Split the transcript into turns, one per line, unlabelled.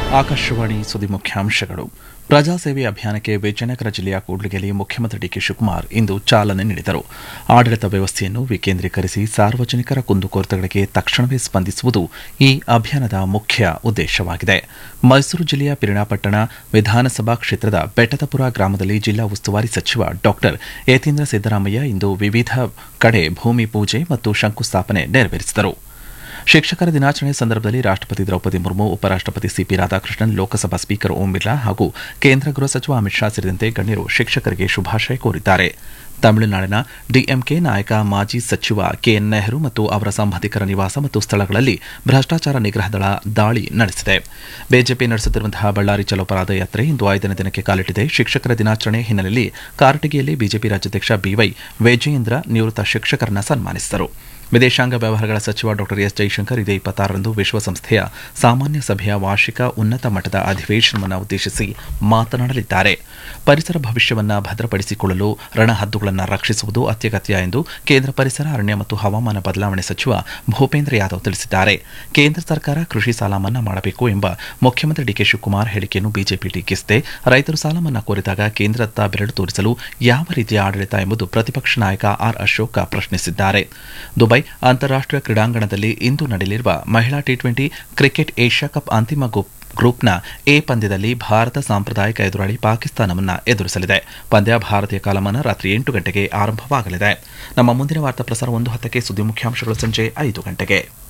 ಆಕಾಶವಾಣಿ ಸುದ್ದಿ ಮುಖ್ಯಾಂಶಗಳು ಪ್ರಜಾಸೇವೆ ಅಭಿಯಾನಕ್ಕೆ ವಿಜಯನಗರ ಜಿಲ್ಲೆಯ ಕೂಡ್ಲಿಗೆಯಲ್ಲಿ ಮುಖ್ಯಮಂತ್ರಿ ಡಿಕೆ ಶಿವಕುಮಾರ್ ಇಂದು ಚಾಲನೆ ನೀಡಿದರು ಆಡಳಿತ ವ್ಯವಸ್ಥೆಯನ್ನು ವಿಕೇಂದ್ರೀಕರಿಸಿ ಸಾರ್ವಜನಿಕರ ಕುಂದುಕೊರತೆಗಳಿಗೆ ತಕ್ಷಣವೇ ಸ್ಪಂದಿಸುವುದು ಈ ಅಭಿಯಾನದ ಮುಖ್ಯ ಉದ್ದೇಶವಾಗಿದೆ ಮೈಸೂರು ಜಿಲ್ಲೆಯ ಪಿರಿಣಾಪಟ್ಟಣ ವಿಧಾನಸಭಾ ಕ್ಷೇತ್ರದ ಬೆಟ್ಟದಪುರ ಗ್ರಾಮದಲ್ಲಿ ಜಿಲ್ಲಾ ಉಸ್ತುವಾರಿ ಸಚಿವ ಡಾ ಯತೀಂದ್ರ ಸಿದ್ದರಾಮಯ್ಯ ಇಂದು ವಿವಿಧ ಕಡೆ ಭೂಮಿ ಪೂಜೆ ಮತ್ತು ಶಂಕುಸ್ಥಾಪನೆ ನೆರವೇರಿಸಿದರು ಶಿಕ್ಷಕರ ದಿನಾಚರಣೆ ಸಂದರ್ಭದಲ್ಲಿ ರಾಷ್ಟಪತಿ ದ್ರೌಪದಿ ಮುರ್ಮು ಉಪರಾಷ್ಟಪತಿ ಸಿಪಿ ರಾಧಾಕೃಷ್ಣನ್ ಲೋಕಸಭಾ ಸ್ಪೀಕರ್ ಓಂ ಬಿರ್ಲಾ ಹಾಗೂ ಕೇಂದ್ರ ಗೃಹ ಸಚಿವ ಅಮಿತ್ ಶಾ ಸೇರಿದಂತೆ ಗಣ್ಯರು ಶಿಕ್ಷಕರಿಗೆ ಶುಭಾಶಯ ಕೋರಿದ್ದಾರೆ ತಮಿಳುನಾಡಿನ ಡಿಎಂಕೆ ನಾಯಕ ಮಾಜಿ ಸಚಿವ ಕೆಎನ್ ನೆಹರು ಮತ್ತು ಅವರ ಸಂಬಂಧಿಕರ ನಿವಾಸ ಮತ್ತು ಸ್ಥಳಗಳಲ್ಲಿ ಭ್ರಷ್ಟಾಚಾರ ನಿಗ್ರಹ ದಳ ದಾಳಿ ನಡೆಸಿದೆ ಬಿಜೆಪಿ ನಡೆಸುತ್ತಿರುವಂತಹ ಬಳ್ಳಾರಿ ಚಲೋ ಪಾದಯಾತ್ರೆ ಇಂದು ಐದನೇ ದಿನಕ್ಕೆ ಕಾಲಿಟ್ಟಿದೆ ಶಿಕ್ಷಕರ ದಿನಾಚರಣೆ ಹಿನ್ನೆಲೆಯಲ್ಲಿ ಕಾರಟಗಿಯಲ್ಲಿ ಬಿಜೆಪಿ ರಾಜ್ಯಾಧ್ಯಕ್ಷ ಬಿವೈ ವಿಜಯೇಂದ್ರ ನಿವೃತ್ತ ಶಿಕ್ಷಕರನ್ನ ಸನ್ಮಾನಿಸಿದರು ವಿದೇಶಾಂಗ ವ್ಯವಹಾರಗಳ ಸಚಿವ ಡಾ ಎಸ್ ಜೈಶಂಕರ್ ಇದೇ ಇಪ್ಪತ್ತಾರರಂದು ವಿಶ್ವಸಂಸ್ಥೆಯ ಸಾಮಾನ್ಯ ಸಭೆಯ ವಾರ್ಷಿಕ ಉನ್ನತ ಮಟ್ಟದ ಅಧಿವೇಶನವನ್ನು ಉದ್ದೇಶಿಸಿ ಮಾತನಾಡಲಿದ್ದಾರೆ ಪರಿಸರ ಭವಿಷ್ಯವನ್ನು ಭದ್ರಪಡಿಸಿಕೊಳ್ಳಲು ರಣಹದ್ದುಗಳನ್ನು ರಕ್ಷಿಸುವುದು ಅತ್ಯಗತ್ಯ ಎಂದು ಕೇಂದ್ರ ಪರಿಸರ ಅರಣ್ಯ ಮತ್ತು ಹವಾಮಾನ ಬದಲಾವಣೆ ಸಚಿವ ಭೂಪೇಂದ್ರ ಯಾದವ್ ತಿಳಿಸಿದ್ದಾರೆ ಕೇಂದ್ರ ಸರ್ಕಾರ ಕೃಷಿ ಸಾಲ ಮನ್ನಾ ಮಾಡಬೇಕು ಎಂಬ ಮುಖ್ಯಮಂತ್ರಿ ಡಿಕೆ ಶಿವಕುಮಾರ್ ಹೇಳಿಕೆಯನ್ನು ಬಿಜೆಪಿ ಟೀಕಿಸಿದೆ ರೈತರು ಸಾಲ ಮನ್ನಾ ಕೋರಿದಾಗ ಕೇಂದ್ರದತ್ತ ಬೆರಳು ತೋರಿಸಲು ಯಾವ ರೀತಿಯ ಆಡಳಿತ ಎಂಬುದು ಪ್ರತಿಪಕ್ಷ ನಾಯಕ ಆರ್ ಅಶೋಕ ಪ್ರಶ್ನಿಸಿದ್ದಾರೆ ದುಬೈ ಅಂತಾರಾಷ್ಟೀಯ ಕ್ರೀಡಾಂಗಣದಲ್ಲಿ ಇಂದು ನಡೆಯಲಿರುವ ಮಹಿಳಾ T twenty cricket Asia cup ಅಂತಿಮ ಗ್ರೂಪ್ನ ಎ ಪಂದ್ಯದಲ್ಲಿ ಭಾರತ ಸಾಂಪ್ರದಾಯಿಕ ಎದುರಾಳಿ ಪಾಕಿಸ್ತಾನವನ್ನು ಎದುರಿಸಲಿದೆ ಪಂದ್ಯ ಭಾರತೀಯ ಕಾಲಮಾನ ರಾತ್ರಿ ಎಂಟು ಗಂಟೆಗೆ ಆರಂಭವಾಗಲಿದೆ ನಮ್ಮ ಮುಂದಿನ ವಾರ್ತಾ ಪ್ರಸಾರ ಒಂದು ಹತ್ತಕ್ಕೆ ಸುದ್ದಿ ಮುಖ್ಯಾಂಶಗಳು ಸಂಜೆ ಐದು ಗಂಟೆಗೆ